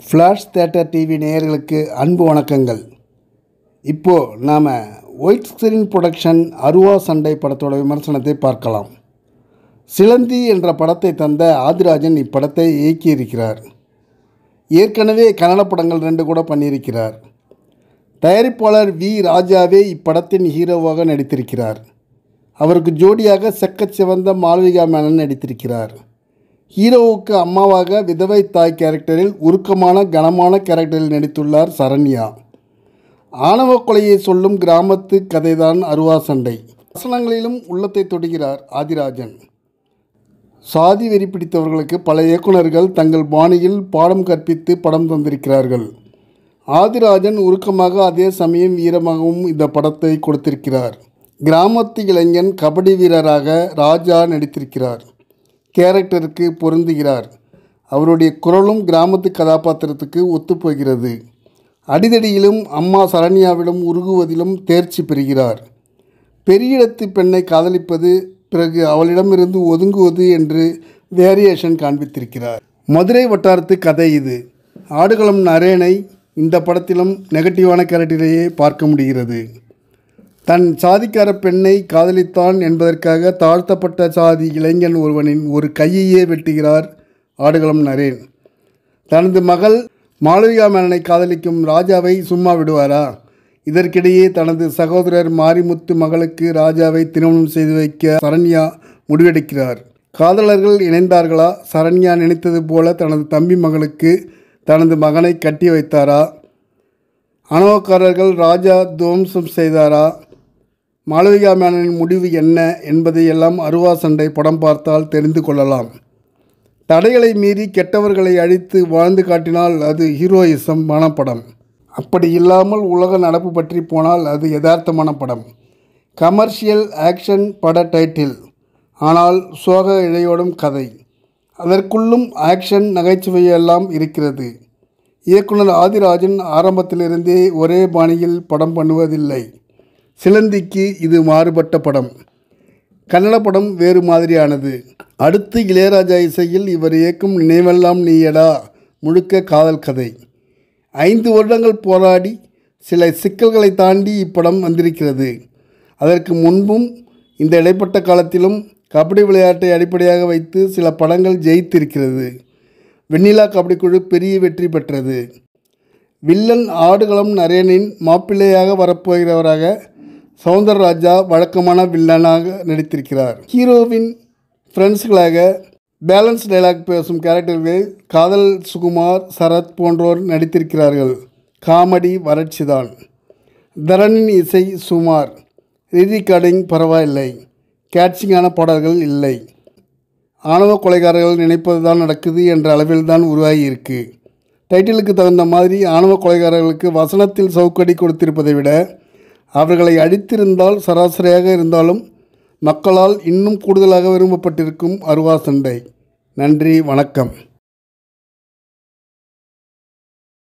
flash theatre TV நேயர்களுக்கு அன்பு வணக்கங்கள் இப்போது நாம் ஒயிட் ஸ்க்ரீன் ப்ரொடக்ஷன் அருவா சண்டை படத்தோட விமர்சனத்தை பார்க்கலாம் சிலந்தி என்ற படத்தை தந்த ஆதிராஜன் இப்படத்தை இயக்கியிருக்கிறார் ஏற்கனவே கன்னட படங்கள் ரெண்டு கூட பண்ணியிருக்கிறார் தயாரிப்பாளர் வி ராஜாவே இப்படத்தின் ஹீரோவாக நடித்திருக்கிறார் அவருக்கு ஜோடியாக செக்கச் சிவந்த மாளவிகா மேனன் நடித்திருக்கிறார் ஹீரோவுக்கு அம்மாவாக விதவை தாய் கேரக்டரில் உருக்கமான கனமான கேரக்டரில் நடித்துள்ளார் சரண்யா ஆணவ கொலையை சொல்லும் கிராமத்து கதைதான் அருவா சண்டை வசனங்களிலும் உள்ளத்தை தொடுகிறார் ஆதிராஜன் சாதி வெறி பிடித்தவர்களுக்கு பல இயக்குனர்கள் தங்கள் பாணியில் பாடம் கற்பித்து படம் தந்திருக்கிறார்கள் ஆதிராஜன் உருக்கமாக அதே சமயம் வீரமாகவும் இந்த படத்தை கொடுத்திருக்கிறார் கிராமத்து இளைஞன் கபடி வீரராக ராஜா நடித்திருக்கிறார் கேரக்டருக்கு பொருந்துகிறார் அவருடைய குரலும் கிராமத்து கதாபாத்திரத்துக்கு ஒத்துப்போகிறது அடிதடியிலும் அம்மா சரண்யாவிடம் உருகுவதிலும் தேர்ச்சி பெறுகிறார் பெரியஇடத்து பெண்ணை காதலிப்பது பிறகு அவளிடமிருந்து ஒதுங்குவது என்று வேரியேஷன் காண்பித்திருக்கிறார் மதுரை வட்டாரத்து கதை இது ஆடுகளம் நரேனை இந்த படத்திலும் நெகட்டிவான கேரக்டரையே பார்க்க முடிகிறது தன் சாதிக்கார பெண்ணை காதலித்தான் என்பதற்காக தாழ்த்தப்பட்ட சாதி இளைஞன் ஒருவனின் ஒரு கையையே வெட்டுகிறார் ஆடுகளம் நரேன் தனது மகள் மாளவிகா மேனனை காதலிக்கும் ராஜாவை சும்மா விடுவாரா இதற்கிடையே தனது சகோதரர் மாரிமுத்து மகளுக்கு ராஜாவை திருமணம் செய்து வைக்க சரண்யா முடிவெடுக்கிறார் காதலர்கள் இணைந்தார்களா சரண்யா நினைத்தது போல தனது தம்பி மகளுக்கு தனது மகனை கட்டி வைத்தாரா அணவக்காரர்கள் ராஜா துவம்சம் செய்தாரா மாளவிகா மேனனின் முடிவு என்ன என்பதையெல்லாம் அருவா சண்டை படம் பார்த்தால் தெரிந்து கொள்ளலாம் தடைகளை மீறி கெட்டவர்களை அழித்து வாழ்ந்து காட்டினால் அது ஹீரோயிசம் படம் அப்படி இல்லாமல் உலக நடப்பு பற்றி போனால் அது யதார்த்தமான படம் கமர்ஷியல் ஆக்ஷன் பட டைட்டில் ஆனால் சோக இழையோடும் கதை அதற்குள்ளும் ஆக்ஷன் நகைச்சுவையெல்லாம் இருக்கிறது இயக்குனர் ஆதிராஜன் ஆரம்பத்திலிருந்தே ஒரே பாணியில் படம் பண்ணுவதில்லை சிலந்திக்கு இது மாறுபட்ட படம் கன்னட படம் வேறு மாதிரியானது அடுத்து இளையராஜா இசையில் இவர் இயக்கும் நினைவெல்லாம் நீயடா முழுக்க காதல் கதை ஐந்து வருடங்கள் போராடி சில சிக்கல்களை தாண்டி இப்படம் வந்திருக்கிறது அதற்கு முன்பும் இந்த இடைப்பட்ட காலத்திலும் கபடி விளையாட்டை அடிப்படையாக வைத்து சில படங்கள் ஜெயித்திருக்கிறது வெண்ணிலா கபடி குழு பெரிய வெற்றி பெற்றது வில்லன் ஆடுகளம் நரேனின் மாப்பிள்ளையாக வரப்போகிறவராக சவுந்தரராஜா வழக்கமான வில்லனாக நடித்திருக்கிறார் ஹீரோவின் ஃப்ரெண்ட்ஸ்களாக பேலன்ஸ் டைலாக் பேசும் கேரக்டர்கள் காதல் சுகுமார் சரத் போன்றோர் நடித்திருக்கிறார்கள் காமெடி வறட்சிதான் தரனின் இசை சுமார் ரீரிகார்டிங் பரவாயில்லை கேட்சிங்கான பாடல்கள் இல்லை ஆணவ கொலைகாரர்கள் நினைப்பது தான் நடக்குது என்ற அளவில் தான் உருவாகி இருக்கு டைட்டிலுக்கு தகுந்த மாதிரி ஆணவ கொலைகாரர்களுக்கு வசனத்தில் சவுக்கடி கொடுத்திருப்பதை விட அவர்களை அழித்திருந்தால் சராசரியாக இருந்தாலும் மக்களால் இன்னும் கூடுதலாக விரும்பப்பட்டிருக்கும் அருவா சண்டை நன்றி வணக்கம்